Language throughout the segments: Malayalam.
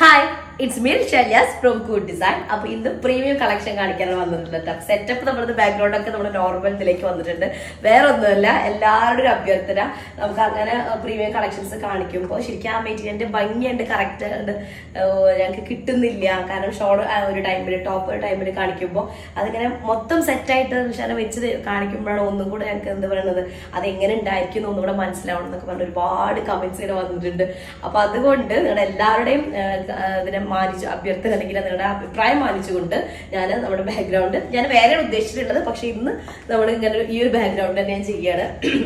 Hi it's Meer Shelyas from കൂഡ് ഡിസൈൻ അപ്പൊ ഇന്ന് പ്രീമിയം കളക്ഷൻ കാണിക്കാനാണ് വന്നിട്ടുള്ളത് സെറ്റപ്പ് നമ്മുടെ ബാക്ക്ഗ്രൗണ്ട് ഒക്കെ നമ്മുടെ നോർമൽ ഇതിലേക്ക് വന്നിട്ടുണ്ട് വേറെ ഒന്നുമല്ല എല്ലാവരുടെ ഒരു അഭ്യർത്ഥന നമുക്ക് അങ്ങനെ പ്രീമിയം കളക്ഷൻസ് കാണിക്കുമ്പോൾ ശരിക്കും ആ മെറ്റീരിയലിന്റെ ഭംഗിയുണ്ട് കറക്റ്റ് ഉണ്ട് ഞങ്ങൾക്ക് കിട്ടുന്നില്ല കാരണം ഷോർട്ട് ഒരു ടൈമിൽ ടോപ്പ് ടൈമിൽ കാണിക്കുമ്പോൾ അതിങ്ങനെ മൊത്തം സെറ്റായിട്ട് വിശാലം വെച്ച് കാണിക്കുമ്പോഴാണ് ഒന്നും കൂടെ ഞങ്ങൾക്ക് എന്ത് പറയുന്നത് അത് എങ്ങനെ ഉണ്ടായിരിക്കും ഒന്നും കൂടെ മനസ്സിലാവണം എന്നൊക്കെ പറഞ്ഞ് ഒരുപാട് കമന്റ്സ് ഇങ്ങനെ വന്നിട്ടുണ്ട് അപ്പൊ അതുകൊണ്ട് നിങ്ങളുടെ എല്ലാവരുടെയും ആ, ആ, ഇതിനെ മാനിച്ചു അഭ്യർത്ഥന അല്ലെങ്കിൽ നിങ്ങളുടെ അഭിപ്രായം മാനിച്ചുകൊണ്ട് ഞാൻ നമ്മുടെ ബാക്ക്ഗ്രൗണ്ട് ഞാൻ വേറെയാണ് ഉദ്ദേശിച്ചിട്ടുള്ളത് പക്ഷെ ഇന്ന് നമ്മൾ ഇങ്ങനെ ഈ ഒരു ബാക്ക്ഗ്രൗണ്ട് തന്നെ ഞാൻ ചെയ്യാണ്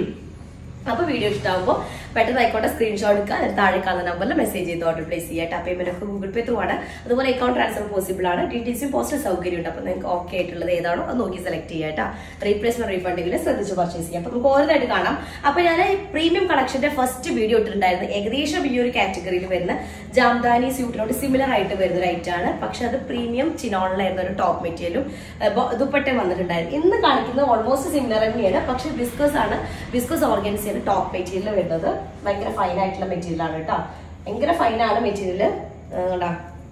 അപ്പൊ വീഡിയോ ഇഷ്ടമാകുമ്പോൾ പെട്ടെന്ന് ആയിക്കോട്ടെ സ്ക്രീൻഷോട്ട് എടുക്കുക അതിന് താഴെ കാണുന്ന നമ്പറിൽ മെസ്സേജ് ചെയ്ത് ഓർഡർ പ്ലേസ് ചെയ്യുക ടാ പേയ്മെന്റ് ഒക്കെ ഗൂഗിൾ പേ ത്രൂ ആണ് അതുപോലെ അക്കൗണ്ട് ട്രാൻസ്ഫർ പോസിബിൾ ആണ് ഡി ടി സി പോസ്റ്റ് സൗകര്യം ഉണ്ട് അപ്പൊ നിങ്ങൾക്ക് ഓക്കെ ആയിട്ടുള്ളത് ഏതാണോ അത് നോക്കി സെലക്ട് ചെയ്യുക കേട്ടോ റീപ്ലേസ്മെന്റ് റീഫണ്ടെങ്കിൽ ശ്രദ്ധിച്ച് പർച്ചേസ് ചെയ്യാം അപ്പൊ നമുക്ക് ഓരോന്നായിട്ട് കാണാം അപ്പൊ ഞാൻ പ്രീമിയം കളക്ഷന്റെ ഫസ്റ്റ് വീഡിയോ ഇട്ടിട്ടുണ്ടായിരുന്നു ഏകദേശം ഈ ഒരു കാറ്റഗറിയിൽ വരുന്ന ജാംദാനി സ്യൂട്ടിനോട് സിമിലർ ആയിട്ട് വരുന്ന ഒരു ഐറ്റം ആണ് പക്ഷെ അത് പ്രീമിയം ചിനോണിലായിരുന്ന ഒരു ടോപ്പ് മെറ്റീരിയലും ദുപ്പട്ട വന്നിട്ടുണ്ടായിരുന്നു ഇന്ന് കാണിക്കുന്നത് ഓൾമോസ്റ്റ് സിമിലർ തന്നെയാണ് പക്ഷെ ബിസ്കസ് ആണ് ബിസ്കസ് ഓർഗൻസിയാണ് ടോപ്പ് മെറ്റീരിയൽ വരുന്നത് ഭയങ്കര ഫൈൻ ആയിട്ടുള്ള മെറ്റീരിയൽ ആണ് കേട്ടോ ഭയങ്കര ഫൈൻ ആണ് മെറ്റീരിയൽ കണ്ടാ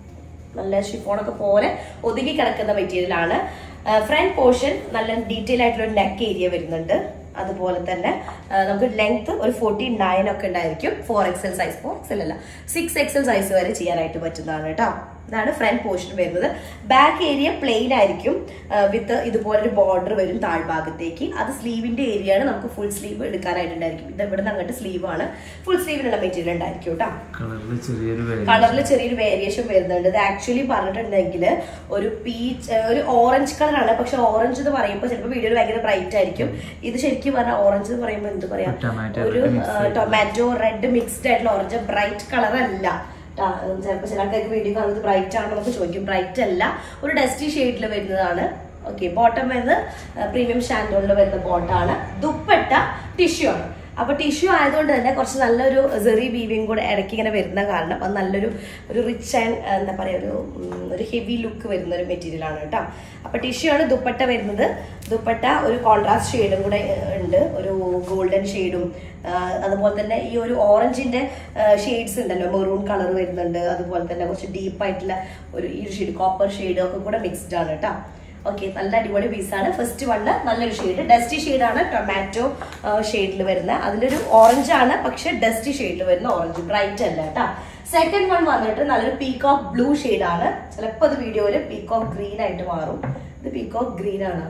നല്ല ഷിഫോണൊക്കെ പോലെ ഒതുങ്ങി കിടക്കുന്ന മെറ്റീരിയൽ ആണ് ഫ്രണ്ട് പോർഷൻ നല്ല ഡീറ്റെയിൽ ആയിട്ടുള്ള ഒരു നെക്ക് ഏരിയ വരുന്നുണ്ട് അതുപോലെ തന്നെ ആ, നമുക്ക് ലെങ്ത് ഒരു ഫോർട്ടി നയൻ ഒക്കെ ഉണ്ടായിരിക്കും four XL size four XL അല്ല സിക്സ് എക്സൽ സൈസ് വരെ ചെയ്യാനായിട്ട് പറ്റുന്നതാണ് കേട്ടോ ഇതാണ് ഫ്രണ്ട് പോർഷൻ വരുന്നത് ബാക്ക് ഏരിയ പ്ലെയിൻ ആയിരിക്കും വിത്ത് ഇതുപോലെ ഒരു ബോർഡർ വരും താഴ്ഭാഗത്തേക്ക് അത് സ്ലീവിന്റെ ഏരിയ ആണ് നമുക്ക് ഫുൾ സ്ലീവ് എടുക്കാനായിട്ടുണ്ടായിരിക്കും ഇത് ഇവിടെ നിന്ന് അങ്ങോട്ട് സ്ലീവ് ആണ് ഫുൾ സ്ലീവിനുള്ള മെറ്റീരിയൽ ഉണ്ടായിരിക്കും കേട്ടോ കളറിൽ ചെറിയൊരു variation. കളറിൽ ചെറിയൊരു വേരിയേഷൻ വരുന്നുണ്ട് ഇത് ആക്ച്വലി പറഞ്ഞിട്ടുണ്ടെങ്കിൽ ഒരു പീച്ച് ഒരു ഓറഞ്ച് കളറാണ് പക്ഷെ ഓറഞ്ച് എന്ന് പറയുമ്പോൾ ചിലപ്പോൾ വീഡിയോയിൽ ഭയങ്കര ബ്രൈറ്റ് ആയിരിക്കും ഇത് ശരിക്കും പറഞ്ഞാൽ ഓറഞ്ച് എന്ന് പറയുമ്പോൾ എന്ത് പറയാം Tomato ഒരു red mix ആയിട്ടുള്ള. ടൊമാറ്റോ റെഡ് മിക്സ്ഡ് ആയിട്ടുള്ള ഓറഞ്ച് ബ്രൈറ്റ് കളർ അല്ല ട്ടാ, ചിലപ്പോൾ ചില ആൾക്കാർക്ക് വീഡിയോ കാണുന്നത് ബ്രൈറ്റ് ആണോ നമുക്ക് ചോദിക്കും ബ്രൈറ്റ് അല്ല ഒരു ഡസ്റ്റി ഷെയ്ഡിൽ വരുന്നതാണ് ഓക്കെ ബോട്ടം വരുന്നത് പ്രീമിയം ഷാൻഡോണിൽ വരുന്ന ബോട്ടാണ് ദുപ്പട്ട ടിഷ്യൂ ആണ് അപ്പൊ ടിഷ്യൂ ആയതുകൊണ്ട് തന്നെ കുറച്ച് നല്ലൊരു സെറി വീവിങ് കൂടെ ഇടയ്ക്ക് ഇങ്ങനെ വരുന്ന കാരണം അത് നല്ലൊരു ഒരു റിച്ച് ആൻഡ് എന്താ പറയുക ഒരു ഉം, ഒരു ഹെവി ലുക്ക് വരുന്ന ഒരു മെറ്റീരിയൽ ആണ് കേട്ടോ അപ്പൊ ടിഷ്യൂ ആണ് ദുപ്പട്ട വരുന്നത് ദുപ്പട്ട ഒരു കോൺട്രാസ്റ്റ് ഷെയ്ഡും കൂടെ ഏഹ്, ഉണ്ട് ഒരു ഗോൾഡൻ ഷെയ്ഡും അതുപോലെ തന്നെ ഈ ഒരു ഓറഞ്ചിന്റെ ഷെയ്ഡ്സ് ഉണ്ടല്ലോ മെറൂൺ കളർ വരുന്നുണ്ട് അതുപോലെ തന്നെ കുറച്ച് ഡീപ്പ് ആയിട്ടുള്ള ഒരു ഈ ഒരു ഷെയ്ഡ് കോപ്പർ ഷെയ്ഡ് ഒക്കെ കൂടെ മിക്സ്ഡ് ആണ് കേട്ടോ ഓക്കെ നല്ല അടിപൊളി പീസാണ് ഫസ്റ്റ് വണ്ണ് നല്ലൊരു ഷെയ്ഡ് ഡസ്റ്റി ഷെയ്ഡാണ് ടൊമാറ്റോ ഷെയ്ഡിൽ വരുന്ന അതിലൊരു ഓറഞ്ച് ആണ് പക്ഷെ ഡസ്റ്റി ഷെയ്ഡിൽ വരുന്ന ഓറഞ്ച് ബ്രൈറ്റ് അല്ല കേട്ടോ സെക്കൻഡ് വൺ വന്നിട്ട് നല്ലൊരു പീകോക്ക് ബ്ലൂ ആണ് ചിലപ്പോൾ അത് വീഡിയോയിൽ പീകോക്ക് ഗ്രീൻ ആയിട്ട് മാറും ഇത് പീകോക്ക് ഗ്രീൻ ആണ്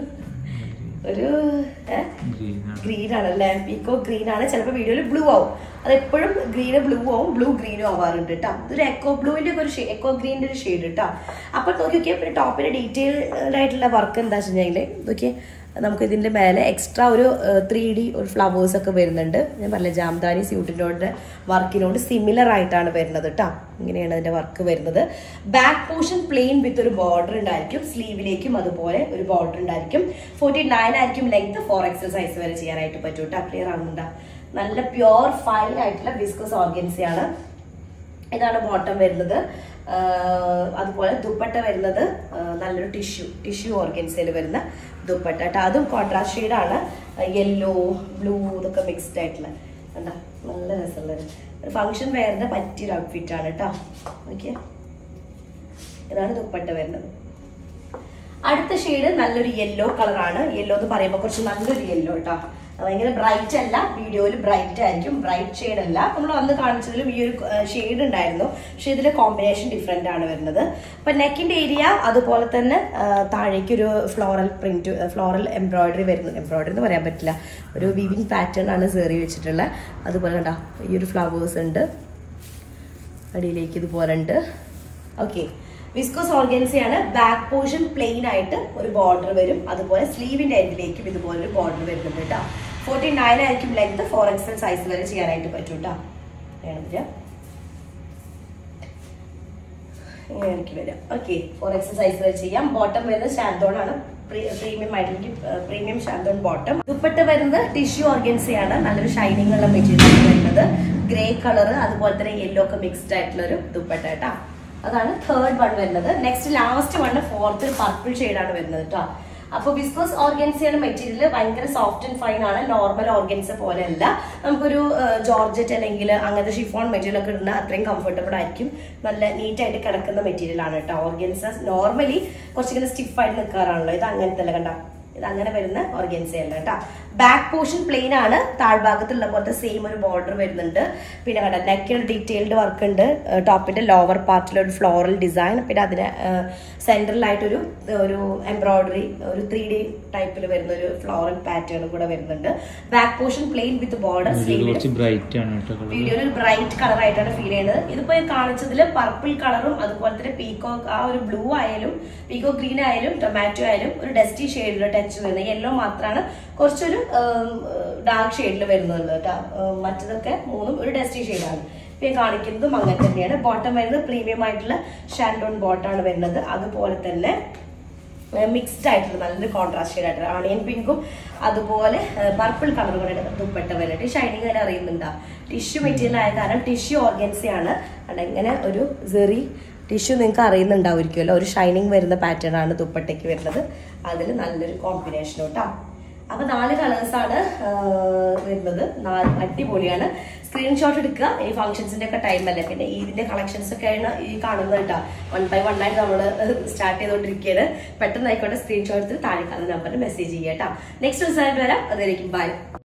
ഒരു ഏഹ് Green ആണ്. ഗ്രീൻ ആണല്ലേ പീക്കോ ഗ്രീൻ ആണ് ചിലപ്പോൾ വീഡിയോയിൽ ബ്ലൂ ആവും അത് എപ്പോഴും ഗ്രീന് ബ്ലൂ ആവും ബ്ലൂ ഗ്രീനും ആവാറുണ്ട് കേട്ടോ ഇതൊരു എക്കോ ബ്ലൂവിന്റെ ഒക്കെ ഒരു എക്കോ ഗ്രീനിന്റെ ഒരു ഷെയ്ഡ് കേട്ടോ അപ്പൊ നോക്കി നോക്കിയാൽ പിന്നെ ടോപ്പിന്റെ ഡീറ്റെയിൽഡ് ആയിട്ടുള്ള വർക്ക് എന്താ വെച്ചിട്ടുണ്ടെങ്കിൽ നോക്കിയേ നമുക്ക് ഇതിന്റെ മേലെ എക്സ്ട്രാ ഒരു ത്രീ ഡി ഒരു ഫ്ലവേഴ്സ് ഒക്കെ വരുന്നുണ്ട് ഞാൻ പറഞ്ഞ ജാംദാനി സ്യൂട്ടിനോട് വർക്കിനോട് സിമിലർ ആയിട്ടാണ് വരുന്നത് കേട്ടോ ഇങ്ങനെയാണ് അതിന്റെ വർക്ക് വരുന്നത് ബാക്ക് പോർഷൻ പ്ലെയിൻ വിത്ത് ഒരു ബോർഡർ ഉണ്ടായിരിക്കും സ്ലീവിലേക്കും അതുപോലെ ഒരു ബോർഡർ ഉണ്ടായിരിക്കും ഫോർട്ടി നയൻ ആയിരിക്കും ലെങ്ത് ഫോർ എക്സൽ സൈസ് വരെ ചെയ്യാനായിട്ട് പറ്റും കേട്ടോ ക്ലിയർ ആവുന്നുണ്ടോ നല്ല പ്യോർ ഫൈൻ ആയിട്ടുള്ള ബിസ്കസ് ഓർഗൻസിയാണ് ഇതാണ് ബോട്ടം വരുന്നത് ആഹ് അതുപോലെ ദുപ്പട്ട വരുന്നത് ആഹ് നല്ലൊരു ടിഷ്യൂ ടിഷ്യൂ ഓർഗൻസിൽ വരുന്ന ദുപ്പട്ട കേട്ടോ അതും കോൺട്രാസ്റ്റ് ഷെയ്ഡാണ് യെല്ലോ ബ്ലൂ ഇതൊക്കെ മിക്സ്ഡ് ആയിട്ടുള്ള കണ്ടോ നല്ല രസമുള്ളത് ഒരു ഫംഗ്ഷൻ വെയറിന്റെ പറ്റിയൊരു ഔട്ട്ഫിറ്റ് ആണ് കേട്ടോ ഓക്കെ ഇതാണ് ദുപ്പട്ട വരുന്നത് അടുത്ത ഷെയ്ഡ് നല്ലൊരു യെല്ലോ കളറാണ് യെല്ലോ എന്ന് പറയുമ്പോൾ കുറച്ച് നല്ലൊരു യെല്ലോ കേട്ടോ ഭയങ്കര ബ്രൈറ്റ് അല്ല വീഡിയോയിൽ ബ്രൈറ്റ് ആയിരിക്കും ബ്രൈറ്റ് ഷെയ്ഡ് അല്ല നമ്മൾ അന്ന് കാണിച്ചതിലും ഈ ഒരു ഷെയ്ഡ് ഉണ്ടായിരുന്നു പക്ഷെ ഇതിലെ കോമ്പിനേഷൻ ഡിഫറെന്റ് ആണ് വരുന്നത് അപ്പൊ നെക്കിന്റെ ഏരിയ അതുപോലെ തന്നെ ആ, താഴേക്ക് ഒരു ഫ്ലോറൽ പ്രിന്റ് ഫ്ലോറൽ എംബ്രോയിഡറി വരുന്നു എംബ്രോയിഡറി എന്ന് പറയാൻ പറ്റില്ല ഒരു വിവിങ് പാറ്റേൺ ആണ് സേറി വെച്ചിട്ടുള്ളത് അതുപോലെ കണ്ടോ ഈ ഒരു ഫ്ലവേഴ്സ് ഉണ്ട് അടിയിലേക്ക് ഇതുപോലെ ഉണ്ട് ഓക്കെ വിസ്കോസ് ഓർഗൻസിയാണ് ബാക്ക് പോർഷൻ പ്ലെയിൻ ആയിട്ട് ഒരു ബോർഡർ വരും അതുപോലെ സ്ലീവിന്റെ എൻഡിലേക്കും ഇതുപോലെ ഒരു ബോർഡർ വരുന്നുണ്ട് കേട്ടോ ഫോർട്ടി നയൻ ആയിരിക്കും ലെങ്ത് ഫോർ എക്സൽ സൈസ് വരെ ചെയ്യാനായിട്ട് പറ്റും കേട്ടോ വേണമെന്നില്ല ഇങ്ങനെ എനിക്ക് വരാം ഓക്കെ ഫോർ എക്സൽ സൈസ് വരെ ചെയ്യാം ബോട്ടം വരുന്നത് ഷാന്തോൺ ആണ് പ്രീമിയം ആയിട്ട് പ്രീമിയം ഷാന്തോൺ ബോട്ടം ദുപ്പട്ട വരുന്നത് ടിഷ്യൂ ഓർഗൻസിയാണ് നല്ലൊരു ഷൈനിങ് ഉള്ള മെറ്റീരിയൽ വരുന്നത് ഗ്രേ കളർ അതുപോലെ തന്നെ യെല്ലോ ഒക്കെ മിക്സ്ഡ് ആയിട്ടുള്ള ഒരു ദുപ്പട്ട കേട്ടോ അതാണ് തേർഡ് വൺ വരുന്നത് next last one fourth purple ആണ് വരുന്നത് കേട്ടോ അപ്പൊ വിസ്കോസ് ഓർഗൻസിയാണ് മെറ്റീരിയൽ ഭയങ്കര സോഫ്റ്റ് ആൻഡ് ഫൈൻ ആണ് നോർമൽ ഓർഗൻസ് പോലെയല്ല നമുക്കൊരു ജോർജറ്റ് അല്ലെങ്കിൽ അങ്ങനത്തെ ഷിഫോൺ മെറ്റീരിയൽ ഒക്കെ ഇടുന്ന അത്രയും കംഫർട്ടബിൾ ആയിരിക്കും നല്ല നീറ്റ് ആയിട്ട് കിടക്കുന്ന മെറ്റീരിയൽ ആണ് കേട്ടോ ഓർഗൻസ നോർമലി കുറച്ചിങ്ങനെ സ്റ്റിഫായിട്ട് നിൽക്കാറാണല്ലോ ഇത് അങ്ങനത്തെ അല്ല കണ്ട ഇത് അങ്ങനെ വരുന്ന ഓർഗൻസ അല്ല കേട്ടോ ബാക്ക് പോർഷൻ പ്ലെയിൻ ആണ് താഴ്ഭാഗത്തുള്ള പോലത്തെ സെയിം ഒരു ബോർഡർ വരുന്നുണ്ട് പിന്നെ കണ്ട നെക്കിൽ ഡീറ്റെയിൽഡ് വർക്ക് ഉണ്ട് ടോപ്പിന്റെ ലോവർ പാർട്ടിൽ ഒരു ഫ്ലോറൽ ഡിസൈൻ പിന്നെ അതിന് സെൻട്രലായിട്ടൊരു ഒരു എംബ്രോയിഡറി ഒരു ത്രീ ഡി ടൈപ്പിൽ വരുന്ന ഒരു ഫ്ലോറൽ പാറ്റേൺ കൂടെ വരുന്നുണ്ട് back portion plain with border ഇത് സ്ലീവ് കുറച്ച് ബ്രൈറ്റ് ആണ് കേട്ടോ കളർ വീഡിയോയിൽ ഒരു ബ്രൈറ്റ് കളർ ആയിട്ടാണ് ഫീൽ ചെയ്യുന്നത് ഇതിപ്പോ കാണിച്ചതിൽ പർപ്പിൾ കളറും അതുപോലെ തന്നെ പീക്കോ ആ ഒരു ബ്ലൂ ആയാലും പീക്കോ ഗ്രീൻ ആയാലും ടൊമാറ്റോ ആയാലും ഒരു ഡസ്റ്റി ഷെയ്ഡിൽ ടച്ച് വരുന്നത് യെല്ലോ മാത്രമാണ് കുറച്ചൊരു ഡാർക്ക് ഷെയ്ഡിൽ വരുന്നുള്ളൂ കേട്ടോ ഉം, മറ്റതൊക്കെ മൂന്നും ഒരു ഡസ്റ്റി ഷെയ്ഡാണ് ഇപ്പൊ ഞാൻ കാണിക്കുന്നതും അങ്ങനെ തന്നെയാണ് ബോട്ടം വരുന്നത് പ്രീമിയം ആയിട്ടുള്ള ഷാൻഡോൺ ബോട്ടാണ് വരുന്നത് അതുപോലെ തന്നെ മിക്സ്ഡ് ആയിട്ടുള്ള നല്ലൊരു കോൺട്രാസ്റ്റ് ഷെയ്ഡ് ആയിട്ട് ആണിയൻ പിങ്കും അതുപോലെ പർപ്പിൾ കളർ കൂടെ ദുപ്പട്ട വന്നിട്ട് ഷൈനിങ് തന്നെ അറിയുന്നുണ്ടോ ടിഷ്യൂ മെറ്റീരിയൽ ആയ കാരണം ടിഷ്യൂ ഓർഗൻസിയാണ് ആണ് ഇങ്ങനെ ഒരു സെറി ടിഷ്യൂ നിങ്ങൾക്ക് അറിയുന്നുണ്ടാവുമായിരിക്കുമല്ലോ ഒരു ഷൈനിങ് വരുന്ന പാറ്റേൺ ആണ് ദുപ്പട്ടയ്ക്ക് വരുന്നത് അതിൽ നല്ലൊരു കോമ്പിനേഷൻ കേട്ടോ അപ്പൊ നാല് കളേഴ്സ് ആണ് ആ, വരുന്നത് നാല് അടിപൊളിയാണ് സ്ക്രീൻഷോട്ട് എടുക്കുക ഈ ഫംഗ്ഷൻസിന്റെ ഒക്കെ ടൈം അല്ലേ പിന്നെ ഇതിന്റെ കളക്ഷൻസ് ഒക്കെ ആണ് ഈ കാണുന്നത് കേട്ടോ വൺ ബൈ വൺ ആയിട്ട് നമ്മൾ സ്റ്റാർട്ട് ചെയ്തുകൊണ്ടിരിക്കുകയാണ് പെട്ടെന്ന് ആയിക്കോട്ടെ സ്ക്രീൻഷോട്ട് എടുത്ത് താഴെ കാണുന്ന നമ്പറിൽ മെസ്സേജ് ചെയ്യാം കേട്ടോ നെക്സ്റ്റ് ദിവസമായിട്ട് വരാം അതായിരിക്കും ബൈ